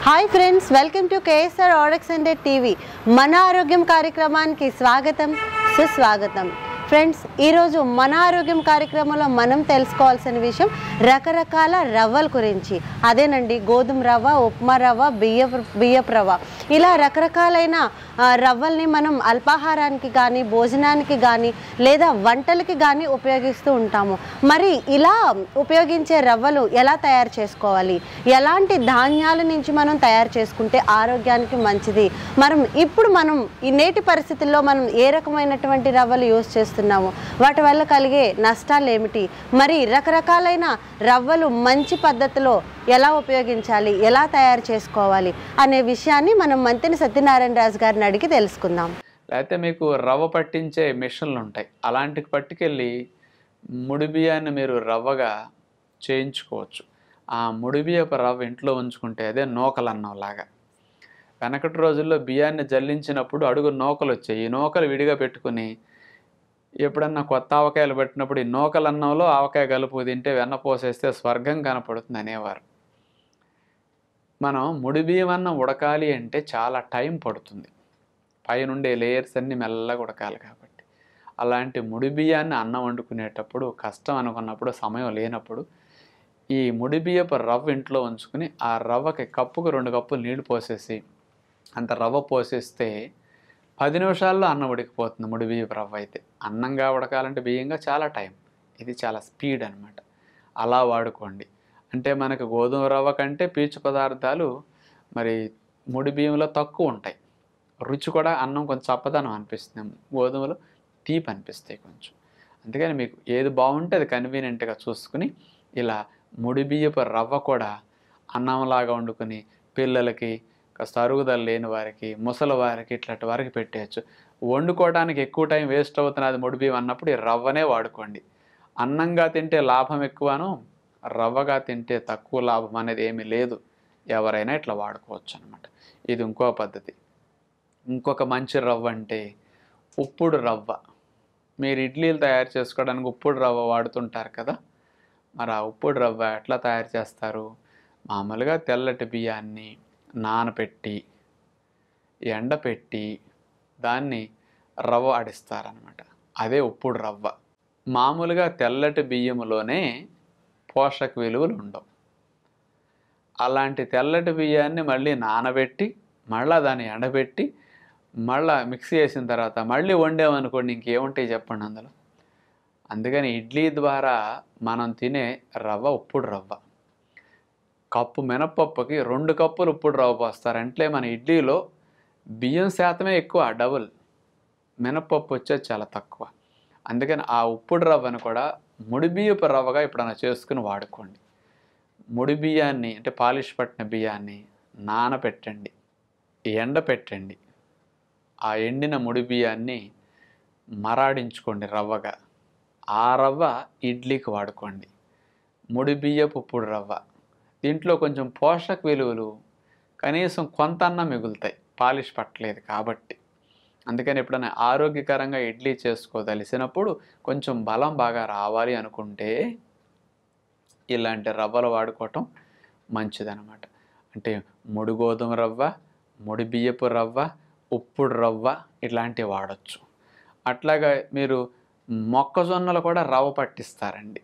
Hi friends welcome to KSR ఆర్డక్స్ and TV మన ఆరోగ్యం కార్యక్రమానికి స్వాగతం సుస్వాగతం ఫ్రెండ్స్ ఈరోజు మన ఆరోగ్యం కార్యక్రమంలో మనం తెలుసుకోవాల్సిన విషయం రకరకాల రవ్వల గురించి అదేనండి గోధుమ రవ్వ ఉప్మా రవ్వ బియ్యపు బియ్యపు రవ్వ ఇలా రకరకాలైన ఆ, రవ్వల్ని మనం అల్పాహారానికి కానీ భోజనానికి కానీ లేదా వంటలకి కానీ ఉపయోగిస్తూ ఉంటాము మరి ఇలా ఉపయోగించే రవ్వలు ఎలా తయారు చేసుకోవాలి ఎలాంటి ధాన్యాల నుంచి మనం తయారు చేసుకుంటే ఆరోగ్యానికి మంచిది మనం ఇప్పుడు మనం ఈ నేటి పరిస్థితుల్లో మనం ఏ రకమైనటువంటి రవ్వలు యూస్ చేస్తున్నాము వాటి వల్ల కలిగే నష్టాలు ఏమిటి మరి రకరకాలైన రవ్వలు మంచి పద్ధతిలో ఎలా ఉపయోగించాలి ఎలా తయారు చేసుకోవాలి అనే విషయాన్ని మనం మంతిని సత్యనారాయణ రాజు గారిని అడిగి తెలుసుకుందాం లేకపోతే మీకు రవ్వ పట్టించే మిషన్లు ఉంటాయి అలాంటికి పట్టుకెళ్ళి ముడి బియ్యాన్ని మీరు రవ్వగా చేయించుకోవచ్చు ఆ ముడి బియ్యపు రవ్వ ఇంట్లో ఉంచుకుంటే అదే నూకలన్నం లాగా వెనకటి రోజుల్లో బియ్యాన్ని జల్లించినప్పుడు అడుగు నూకలు వచ్చాయి ఈ నూకలు విడిగా పెట్టుకుని ఎప్పుడన్నా కొత్త ఆవకాయలు పెట్టినప్పుడు ఈ నూకలన్నంలో ఆవకాయ కలుపు తింటే వెన్న పోసేస్తే స్వర్గం కనపడుతుంది అనేవారు మనం ముడి బియ్యం అన్నం ఉడకాలి అంటే చాలా టైం పడుతుంది పైనుండే లేయర్స్ అన్ని మెల్లగా ఉడకాలి కాబట్టి అలాంటి ముడి బియ్యాన్ని అన్నం వండుకునేటప్పుడు కష్టం అనుకున్నప్పుడు సమయం లేనప్పుడు ఈ ముడి బియ్యపు రవ్వ ఇంట్లో ఉంచుకుని ఆ రవ్వకి కప్పుకు రెండు కప్పులు నీళ్లు పోసేసి అంత రవ్వ పోసేస్తే పది నిమిషాల్లో అన్నం ఉడికిపోతుంది ముడి బియ్యపు రవ్వ అయితే అన్నంగా ఉడకాలంటే బియ్యంగా చాలా టైం ఇది చాలా స్పీడ్ అనమాట అలా వాడుకోండి అంటే మనకు గోధుమ రవ్వ కంటే పీచు పదార్థాలు మరి ముడి బియ్యంలో తక్కువ ఉంటాయి రుచి కూడా అన్నం కొంచెం చప్పదనం అనిపిస్తుంది గోధుమలు తీపి అనిపిస్తాయి కొంచెం అందుకని మీకు ఏది బాగుంటే అది కన్వీనియంట్గా చూసుకుని ఇలా ముడి బియ్యపు రవ్వ కూడా అన్నంలాగా వండుకొని పిల్లలకి కాస్త అరుగుదల లేని వారికి ముసలి వారికి ఇట్లాంటి వారికి పెట్టేయచ్చు వండుకోవడానికి ఎక్కువ టైం వేస్ట్ అవుతున్నది ముడి బియ్యం అన్నప్పుడు ఈ రవ్వనే వాడుకోండి అన్నంగా తింటే లాభం ఎక్కువను రవ్వగా తింటే తక్కువ లాభం అనేది ఏమీ లేదు ఎవరైనా ఇట్లా వాడుకోవచ్చు అనమాట ఇది ఇంకో పద్ధతి ఇంకొక మంచి రవ్వ అంటే ఉప్పుడు రవ్వ మీరు ఇడ్లీలు తయారు చేసుకోవడానికి ఉప్పుడు రవ్వ వాడుతుంటారు కదా మరి ఆ ఉప్పుడు రవ్వ ఎట్లా తయారు చేస్తారు మామూలుగా తెల్లటి బియ్యాన్ని నానపెట్టి ఎండపెట్టి దాన్ని రవ్వ ఆడిస్తారనమాట అదే ఉప్పుడు రవ్వ మామూలుగా తెల్లటి బియ్యములోనే పోషక విలువలు ఉండవు అలాంటి తెల్లటి బియ్యాన్ని మళ్ళీ నానబెట్టి మళ్ళీ దాన్ని ఎండబెట్టి మళ్ళీ మిక్సీ చేసిన తర్వాత మళ్ళీ వండామనుకోండి ఇంకేముంటాయి చెప్పండి అందులో అందుకని ఇడ్లీ ద్వారా మనం తినే రవ్వ ఉప్పుడు రవ్వ కప్పు మినపప్పుకి రెండు కప్పులు ఉప్పుడు రవ్వ పోస్తారు అంటే మన ఇడ్లీలో బియ్యం శాతమే ఎక్కువ డబుల్ మినపప్పు వచ్చేది చాలా తక్కువ అందుకని ఆ ఉప్పుడు రవ్వను కూడా ముడి బియ్యపు రవ్వగా ఎప్పుడైనా చేసుకుని వాడుకోండి ముడి బియ్యాన్ని అంటే పాలిష్ పట్టిన బియ్యాన్ని నానబెట్టండి ఎండపెట్టండి ఆ ఎండిన ముడి బియ్యాన్ని మరాడించుకోండి రవ్వగా ఆ రవ్వ ఇడ్లీకి వాడుకోండి ముడి బియ్యపు ఉప్పుడు రవ్వ దీంట్లో కొంచెం పోషక విలువలు కనీసం కొంత అన్న మిగులుతాయి పాలిష్ పట్టలేదు కాబట్టి అందుకని ఎప్పుడైనా ఆరోగ్యకరంగా ఇడ్లీ చేసుకోదలిసినప్పుడు కొంచెం బలం బాగా రావాలి అనుకుంటే ఇలాంటి రవ్వలు వాడుకోవటం మంచిదన్నమాట అంటే ముడి గోధుమ రవ్వ ముడి బియ్యపు రవ్వ ఉప్పుడు రవ్వ ఇట్లాంటివి వాడచ్చు అట్లాగా మీరు మొక్కజొన్నలు కూడా రవ్వ పట్టిస్తారండి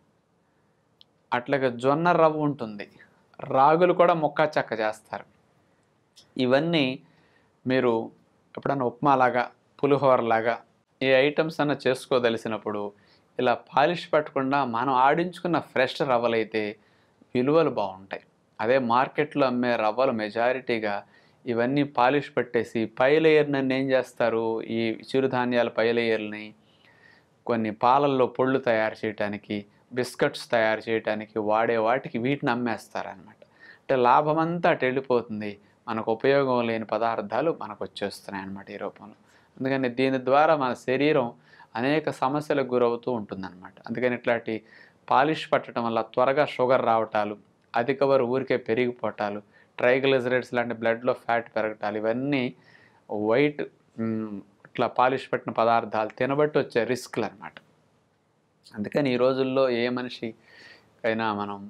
అట్లాగే జొన్న రవ్వ ఉంటుంది రాగులు కూడా మొక్క చెక్క చేస్తారు ఇవన్నీ మీరు ఎప్పుడన్నా ఉప్మాలాగా పులిహోరలాగా ఏ ఐటమ్స్ అన్న చేసుకోదలిసినప్పుడు ఇలా పాలిష్ పెట్టకుండా మనం ఆడించుకున్న ఫ్రెష్ రవ్వలైతే విలువలు బాగుంటాయి అదే మార్కెట్లో అమ్మే రవ్వలు మెజారిటీగా ఇవన్నీ పాలిష్ పెట్టేసి పై లేయర్ని ఏం చేస్తారు ఈ చిరుధాన్యాల పై లేయర్ని కొన్ని పాలల్లో పొళ్ళు తయారు చేయడానికి బిస్కెట్స్ తయారు చేయడానికి వాడే వాటికి వీటిని అమ్మేస్తారనమాట అంటే లాభం అంతా అటు వెళ్ళిపోతుంది మనకు ఉపయోగం లేని పదార్థాలు మనకు వచ్చేస్తున్నాయి అన్నమాట ఈ రూపంలో అందుకని దీని ద్వారా మన శరీరం అనేక సమస్యలకు గురవుతూ ఉంటుందన్నమాట అందుకని ఇట్లాంటి పాలిష్ పట్టడం వల్ల త్వరగా షుగర్ రావటాలు అధిక బరువు ఊరికే పెరిగిపోవటాలు ట్రైగ్లిజరైడ్స్ లాంటి బ్లడ్లో ఫ్యాట్ పెరగటాలు ఇవన్నీ వైట్ మ్, ఇట్లా పాలిష్ పెట్టిన పదార్థాలు తినబట్టి వచ్చే రిస్క్లు అనమాట అందుకని ఈ రోజుల్లో ఏ మనిషి అయినా మనం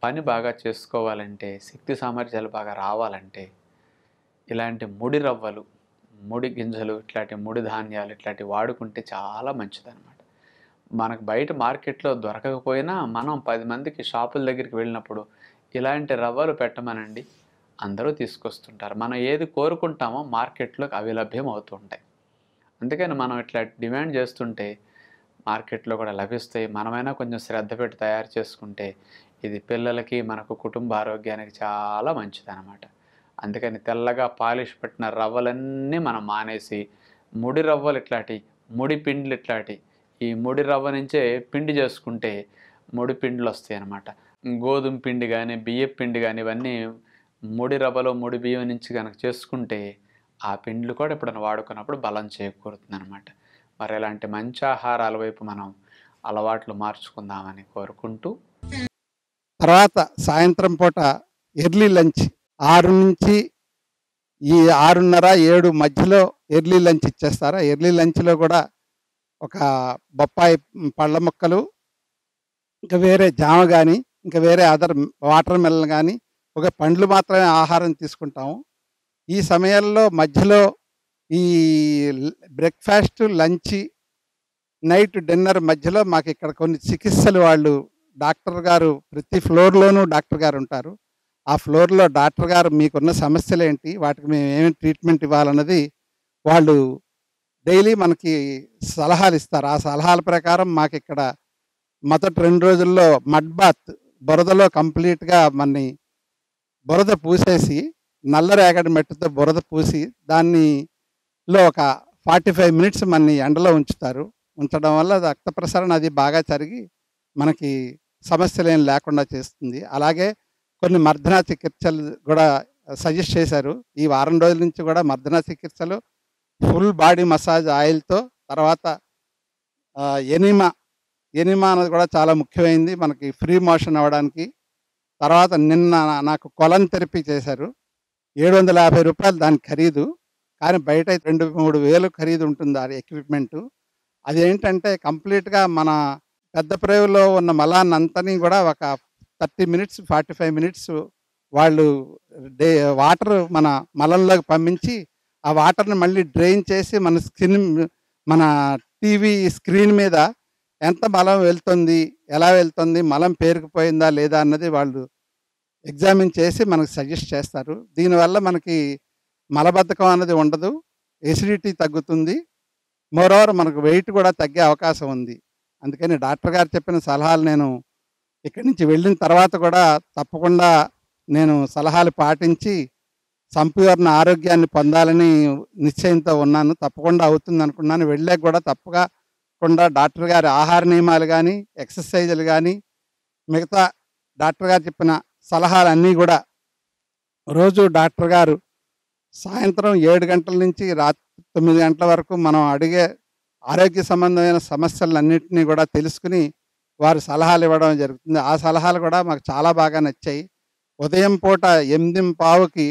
పని బాగా చేసుకోవాలంటే శక్తి సామర్థ్యాలు బాగా రావాలంటే ఇలాంటి ముడి రవ్వలు ముడి గింజలు ఇట్లాంటి ముడి ధాన్యాలు ఇట్లాంటివి వాడుకుంటే చాలా మంచిదన్నమాట మనకు బయట మార్కెట్లో దొరకకపోయినా మనం పది మందికి షాపుల దగ్గరికి వెళ్ళినప్పుడు ఇలాంటి రవ్వలు పెట్టమనండి అందరూ తీసుకొస్తుంటారు మనం ఏది కోరుకుంటామో మార్కెట్లో అవి లభ్యం అవుతుంటాయి అందుకని మనం ఇట్లా డిమాండ్ చేస్తుంటే మార్కెట్లో కూడా లభిస్తాయి మనమైనా కొంచెం శ్రద్ధ పెట్టి తయారు చేసుకుంటే ఇది పిల్లలకి మనకు కుటుంబ ఆరోగ్యానికి చాలా మంచిదన్నమాట అందుకని తెల్లగా పాలిష్ పెట్టిన రవ్వలన్నీ మనం మానేసి ముడి రవ్వలు ఇట్లాంటి ముడి పిండిలు ఇట్లాంటి ఈ ముడి రవ్వ నుంచే పిండి చేసుకుంటే ముడి పిండిలు వస్తాయి అన్నమాట గోధుమ పిండి కానీ బియ్యం పిండి కానీ ఇవన్నీ ముడి రవ్వలో ముడి బియ్యం నుంచి కనుక చేసుకుంటే ఆ పిండ్లు కూడా ఎప్పుడైనా వాడుకున్నప్పుడు బలం చేకూరుతుంది అనమాట మరి ఇలాంటి మంచి ఆహారాల వైపు మనం అలవాట్లు మార్చుకుందామని కోరుకుంటూ తర్వాత సాయంత్రం పూట ఎర్లీ లంచ్ ఆరు నుంచి ఈ ఆరున్నర ఏడు మధ్యలో ఎర్లీ లంచ్ ఇచ్చేస్తారు ఆ ఎర్లీ లంచ్లో కూడా ఒక బొప్పాయి పళ్ళ ముక్కలు ఇంకా వేరే జామ కానీ ఇంకా వేరే అదర్ వాటర్ మెలన్ కానీ ఒక పండ్లు మాత్రమే ఆహారం తీసుకుంటాము ఈ సమయాల్లో మధ్యలో ఈ బ్రేక్ఫాస్ట్ లంచ్ నైట్ డిన్నర్ మధ్యలో మాకు ఇక్కడ కొన్ని చికిత్సలు వాళ్ళు డాక్టర్ గారు ప్రతి ఫ్లోర్లోనూ డాక్టర్ గారు ఉంటారు ఆ ఫ్లోర్లో డాక్టర్ గారు మీకున్న సమస్యలు ఏంటి వాటికి మేము ఏమి ట్రీట్మెంట్ ఇవ్వాలన్నది వాళ్ళు డైలీ మనకి సలహాలు ఇస్తారు ఆ సలహాల ప్రకారం మాకు ఇక్కడ మొదటి రెండు రోజుల్లో మడ్ బాత్ బురదలో కంప్లీట్గా మనని బురద పూసేసి నల్ల రేగడి మట్టితో బురద పూసి దానిలో ఒక ఫార్టీ ఫైవ్ మినిట్స్ మనని ఎండలో ఉంచుతారు ఉంచడం వల్ల రక్త ప్రసరణ అది బాగా జరిగి మనకి సమస్యలు ఏం లేకుండా చేస్తుంది అలాగే కొన్ని మర్దనా చికిత్సలు కూడా సజెస్ట్ చేశారు ఈ వారం రోజుల నుంచి కూడా మర్దనా చికిత్సలు ఫుల్ బాడీ మసాజ్ ఆయిల్తో తర్వాత ఆ, ఎనిమా ఎనిమా అనేది కూడా చాలా ముఖ్యమైనది మనకి ఫ్రీ మోషన్ అవ్వడానికి తర్వాత నిన్న నా- నాకు కొలన్ థెరపీ చేశారు ఏడు వందల యాభై రూపాయలు దాని ఖరీదు కానీ బయట అయితే రెండు మూడు వేలు ఖరీదు ఉంటుంది ఆ ఎక్విప్మెంటు అది ఏంటంటే కంప్లీట్గా మన పెద్ద ప్రేవులో ఉన్న మలాన్ని అంతని కూడా ఒక thirty minutes forty five minutes వాళ్ళు డే వాటర్ మన మలంలోకి పంపించి ఆ వాటర్ని మళ్ళీ డ్రైన్ చేసి మన స్కిన్ మన టీవీ స్క్రీన్ మీద ఎంత మలం వెళ్తుంది ఎలా వెళ్తుంది మలం పేరుకుపోయిందా లేదా అన్నది వాళ్ళు ఎగ్జామిన్ చేసి మనకు సజెస్ట్ చేస్తారు దీనివల్ల మనకి మలబద్ధకం అనేది ఉండదు ఎసిడిటీ తగ్గుతుంది మోరోవర్ మనకు వెయిట్ కూడా తగ్గే అవకాశం ఉంది అందుకని డాక్టర్ గారు చెప్పిన సలహాలు నేను ఇక్కడి నుంచి వెళ్ళిన తర్వాత కూడా తప్పకుండా నేను సలహాలు పాటించి సంపూర్ణ ఆరోగ్యాన్ని పొందాలని నిశ్చయంతో ఉన్నాను తప్పకుండా అవుతుంది అనుకున్నాను వెళ్ళాక కూడా తప్పగా కుండా డాక్టర్ గారి ఆహార నియమాలు కానీ ఎక్సర్సైజులు కానీ మిగతా డాక్టర్ గారు చెప్పిన సలహాలన్నీ కూడా రోజు డాక్టర్ గారు సాయంత్రం ఏడు గంటల నుంచి రాత్రి తొమ్మిది గంటల వరకు మనం అడిగే ఆరోగ్య సంబంధమైన సమస్యలన్నింటినీ కూడా తెలుసుకుని వారు సలహాలు ఇవ్వడం జరుగుతుంది ఆ సలహాలు కూడా మాకు చాలా బాగా నచ్చాయి ఉదయం పూట ఎనిమిది పావుకి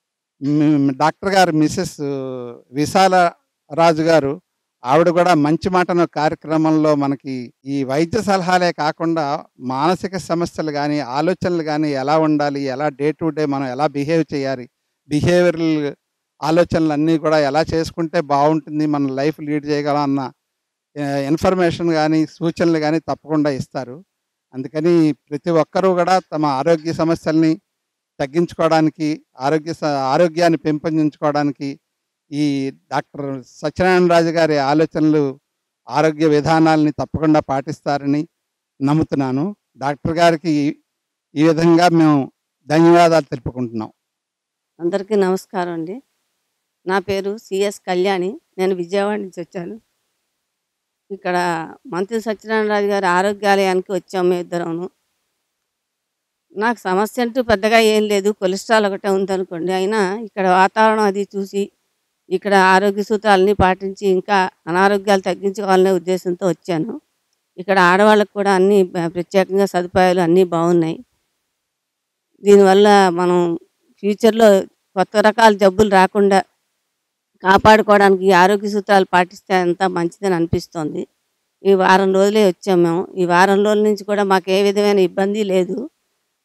మ్, డాక్టర్ గారు మిసెస్ విశాల రాజు గారు ఆవిడ కూడా మంచి మాటను కార్యక్రమంలో మనకి ఈ వైద్య సలహాలే కాకుండా మానసిక సమస్యలు కానీ ఆలోచనలు కానీ ఎలా ఉండాలి ఎలా డే టు డే మనం ఎలా బిహేవ్ చేయాలి బిహేవియరల్ ఆలోచనలు అన్నీ కూడా ఎలా చేసుకుంటే బాగుంటుంది మన లైఫ్ లీడ్ చేయగలం అన్న ఇన్ఫర్మేషన్ కానీ సూచనలు కానీ తప్పకుండా ఇస్తారు అందుకని ప్రతి ఒక్కరూ కూడా తమ ఆరోగ్య సమస్యల్ని తగ్గించుకోవడానికి ఆరోగ్య స- ఆరోగ్యాన్ని పెంపొందించుకోవడానికి ఈ డాక్టర్ సత్యనారాయణ రాజు గారి ఆలోచనలు ఆరోగ్య విధానాలని తప్పకుండా పాటిస్తారని నమ్ముతున్నాను డాక్టర్ గారికి ఈ- ఈ విధంగా మేము ధన్యవాదాలు తెలుపుకుంటున్నాం అందరికీ నమస్కారం అండి నా పేరు సిఎస్ కళ్యాణి నేను విజయవాడ నుంచి వచ్చాను ఇక్కడ మంత్రి సత్యనారాయణ రాజు గారి ఆరోగ్యాలయానికి వచ్చాము మేము ఇద్దరమును నాకు సమస్య అంటూ పెద్దగా ఏం లేదు కొలెస్ట్రాల్ ఒకటే ఉందనుకోండి అయినా ఇక్కడ వాతావరణం అది చూసి ఇక్కడ ఆరోగ్య సూత్రాలన్నీ పాటించి ఇంకా అనారోగ్యాలు తగ్గించుకోవాలనే ఉద్దేశంతో వచ్చాను ఇక్కడ ఆడవాళ్ళకు కూడా అన్ని బ- ప్రత్యేకంగా సదుపాయాలు అన్నీ బాగున్నాయి దీనివల్ల మనం ఫ్యూచర్లో కొత్త రకాల జబ్బులు రాకుండా కాపాడుకోవడానికి ఈ ఆరోగ్య సూత్రాలు పాటిస్తే అంతా మంచిదని అనిపిస్తోంది ఈ వారం రోజులే వచ్చాము మేము ఈ వారం రోజుల నుంచి కూడా మాకు ఏ విధమైన ఇబ్బంది లేదు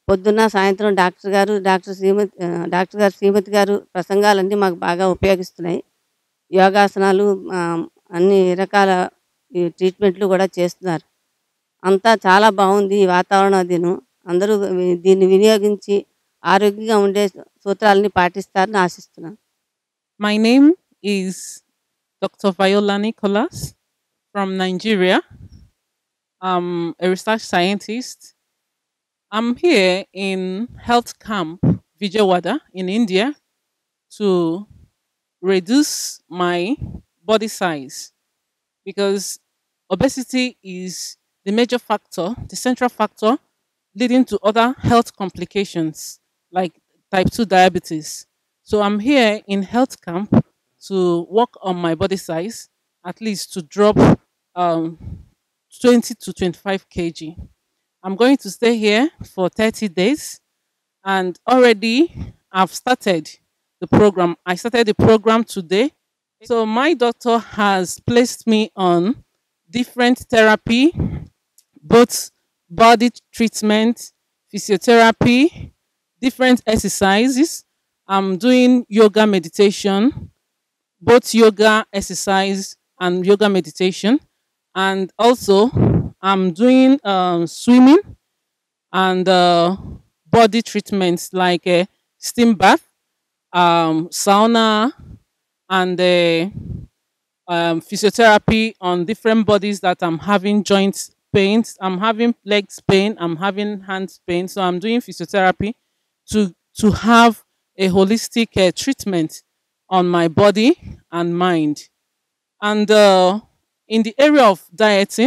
పొద్దున్న సాయంత్రం డాక్టర్ గారు డాక్టర్ శ్రీమతి ఆ, డాక్టర్ గారు శ్రీమతి గారు ప్రసంగాలన్నీ మాకు బాగా ఉపయోగిస్తున్నాయి యోగాసనాలు ఆ, అన్ని రకాల ఈ ట్రీట్మెంట్లు కూడా చేస్తున్నారు అంతా చాలా బాగుంది ఈ వాతావరణం అదిను అందరూ వి- దీన్ని వినియోగించి ఆరోగ్యంగా ఉండే సూత్రాలని పాటిస్తారని ఆశిస్తున్నాను My name is Dr. Viola Nicholas from Nigeria. I'm a research scientist. I'm here in Health Camp Vijayawada in India to reduce my body size because obesity is the major factor, the central factor leading to other health complications like type 2 diabetes. So I'm here in health camp to work on my body size, at least to drop um, 20 to 25 kg. I'm going to stay here for 30 days, and already I've started the program. I started the program today. So my doctor has placed me on different therapy, both body treatment, physiotherapy, different exercises. I'm doing yoga meditation, both yoga exercise and yoga meditation. And also, I'm doing um, swimming and uh, body treatments like a steam bath, um, sauna, and uh, um, physiotherapy on different bodies that I'm having joint pains, I'm having legs pain, I'm having hands pain. So I'm doing physiotherapy to to have a holistic uh, treatment on my body and mind. And uh, in the area of dieting,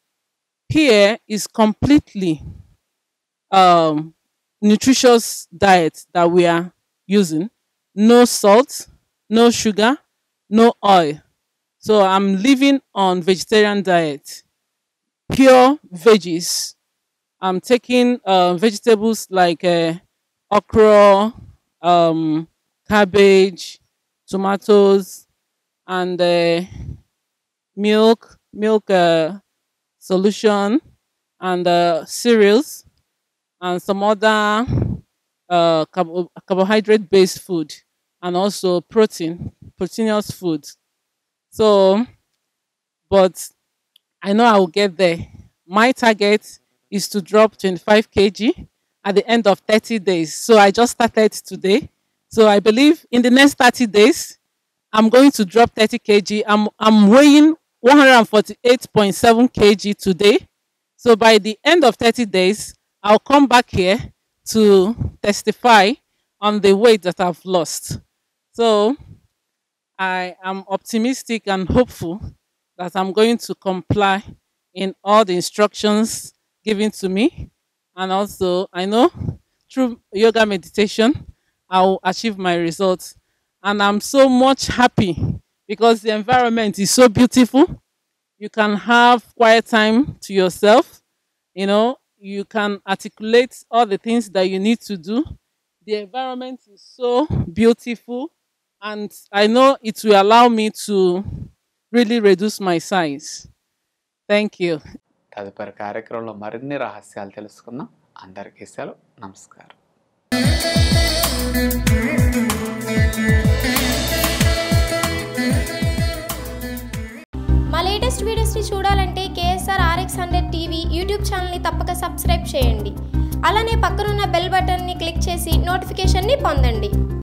here is completely um, nutritious diet that we are using. No salt, no sugar, no oil. So I'm living on vegetarian diet, pure veggies. I'm taking uh, vegetables like uh, okra, um, cabbage, tomatoes, and uh, milk, milk uh, solution, and uh, cereals, and some other uh, carbo- carbohydrate-based food, and also protein, proteinous food. So, but I know I will get there. My target is to drop 25 kg at the end of 30 days. So I just started today. So I believe in the next 30 days, I'm going to drop 30 kg. I'm, I'm weighing 148.7 kg today. So by the end of 30 days, I'll come back here to testify on the weight that I've lost. So I am optimistic and hopeful that I'm going to comply in all the instructions given to me. And also, I know through yoga meditation, I will achieve my results. And I'm so much happy because the environment is so beautiful. You can have quiet time to yourself. You know, you can articulate all the things that you need to do. The environment is so beautiful and I know it will allow me to really reduce my size. Thank you. తదుపరి కార్యక్రమంలో మరిన్ని రహస్యాలు తెలుసుకుందాం అందరికీ సెలవు నమస్కారం మా latest వీడియోస్ని చూడాలంటే KSR RX hundred TV YouTube ఛానల్ని తప్పక సబ్స్క్రైబ్ చేయండి అలానే పక్కనున్న బెల్ బటన్ని క్లిక్ చేసి నోటిఫికేషన్ని పొందండి